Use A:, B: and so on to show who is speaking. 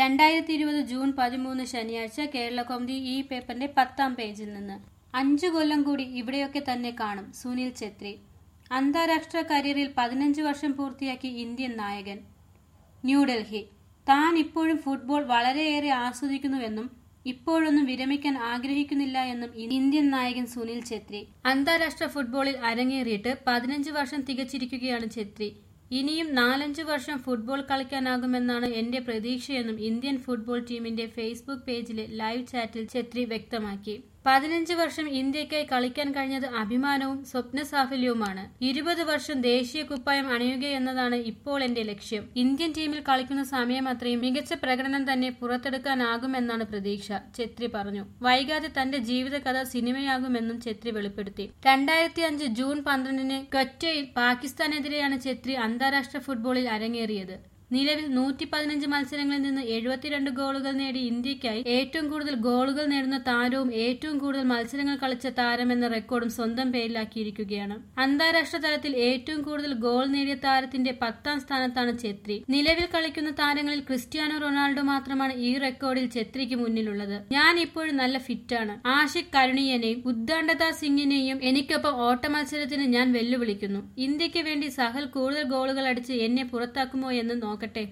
A: രണ്ടായിരത്തി ഇരുപത് ജൂൺ പതിമൂന്ന് ശനിയാഴ്ച കേരള കൗമുദി ഈ പേപ്പറിന്റെ പത്താം പേജിൽ നിന്ന് അഞ്ചു കൊല്ലം കൂടി ഇവിടെയൊക്കെ തന്നെ കാണും സുനിൽ ഛത്രി അന്താരാഷ്ട്ര കരിയറിൽ പതിനഞ്ച് വർഷം പൂർത്തിയാക്കി ഇന്ത്യൻ നായകൻ ന്യൂഡൽഹി താൻ ഇപ്പോഴും ഫുട്ബോൾ വളരെയേറെ ആസ്വദിക്കുന്നുവെന്നും ഇപ്പോഴൊന്നും വിരമിക്കാൻ ആഗ്രഹിക്കുന്നില്ല എന്നും ഇന്ത്യൻ നായകൻ സുനിൽ ഛത്രി അന്താരാഷ്ട്ര ഫുട്ബോളിൽ അരങ്ങേറിയിട്ട് പതിനഞ്ച് വർഷം തികച്ചിരിക്കുകയാണ് ഛത്രി ഇനിയും നാലഞ്ചു വർഷം ഫുട്ബോൾ കളിക്കാനാകുമെന്നാണ് എന്റെ പ്രതീക്ഷയെന്നും ഇന്ത്യൻ ഫുട്ബോൾ ടീമിന്റെ ഫേസ്ബുക്ക് പേജിലെ ലൈവ് ചാറ്റിൽ ഛത്രി വ്യക്തമാക്കി പതിനഞ്ച് വർഷം ഇന്ത്യക്കായി കളിക്കാൻ കഴിഞ്ഞത് അഭിമാനവും സ്വപ്ന സാഫല്യവുമാണ് ഇരുപത് വർഷം ദേശീയ കുപ്പായം അണിയുകയെന്നതാണ് ഇപ്പോൾ എന്റെ ലക്ഷ്യം ഇന്ത്യൻ ടീമിൽ കളിക്കുന്ന സമയം അത്രയും മികച്ച പ്രകടനം തന്നെ പുറത്തെടുക്കാനാകുമെന്നാണ് പ്രതീക്ഷ ഛത്രി പറഞ്ഞു വൈകാതെ തന്റെ ജീവിതകഥ സിനിമയാകുമെന്നും ഛത്രി വെളിപ്പെടുത്തി രണ്ടായിരത്തി അഞ്ച് ജൂൺ പന്ത്രണ്ടിന് കൊറ്റയിൽ പാകിസ്ഥാനെതിരെയാണ് ഛത്രി അന്താരാഷ്ട്ര ഫുട്ബോളിൽ അരങ്ങേറിയത് നിലവിൽ നൂറ്റി പതിനഞ്ച് മത്സരങ്ങളിൽ നിന്ന് എഴുപത്തിരണ്ട് ഗോളുകൾ നേടി ഇന്ത്യക്കായി ഏറ്റവും കൂടുതൽ ഗോളുകൾ നേടുന്ന താരവും ഏറ്റവും കൂടുതൽ മത്സരങ്ങൾ കളിച്ച താരമെന്ന റെക്കോർഡും സ്വന്തം പേരിലാക്കിയിരിക്കുകയാണ് അന്താരാഷ്ട്ര തലത്തിൽ ഏറ്റവും കൂടുതൽ ഗോൾ നേടിയ താരത്തിന്റെ പത്താം സ്ഥാനത്താണ് ഛത്രി നിലവിൽ കളിക്കുന്ന താരങ്ങളിൽ ക്രിസ്ത്യാനോ റൊണാൾഡോ മാത്രമാണ് ഈ റെക്കോർഡിൽ ഛത്രിക്ക് മുന്നിലുള്ളത് ഞാൻ ഇപ്പോഴും നല്ല ഫിറ്റാണ് ആഷിഖ് കരുണിയനെയും ഉദ്ദാണ്ഡത സിംഗിനെയും എനിക്കൊപ്പം ഓട്ട മത്സരത്തിന് ഞാൻ വെല്ലുവിളിക്കുന്നു ഇന്ത്യക്ക് വേണ്ടി സഹൽ കൂടുതൽ ഗോളുകൾ അടിച്ച് എന്നെ പുറത്താക്കുമോ എന്ന് നോക്കട്ടെ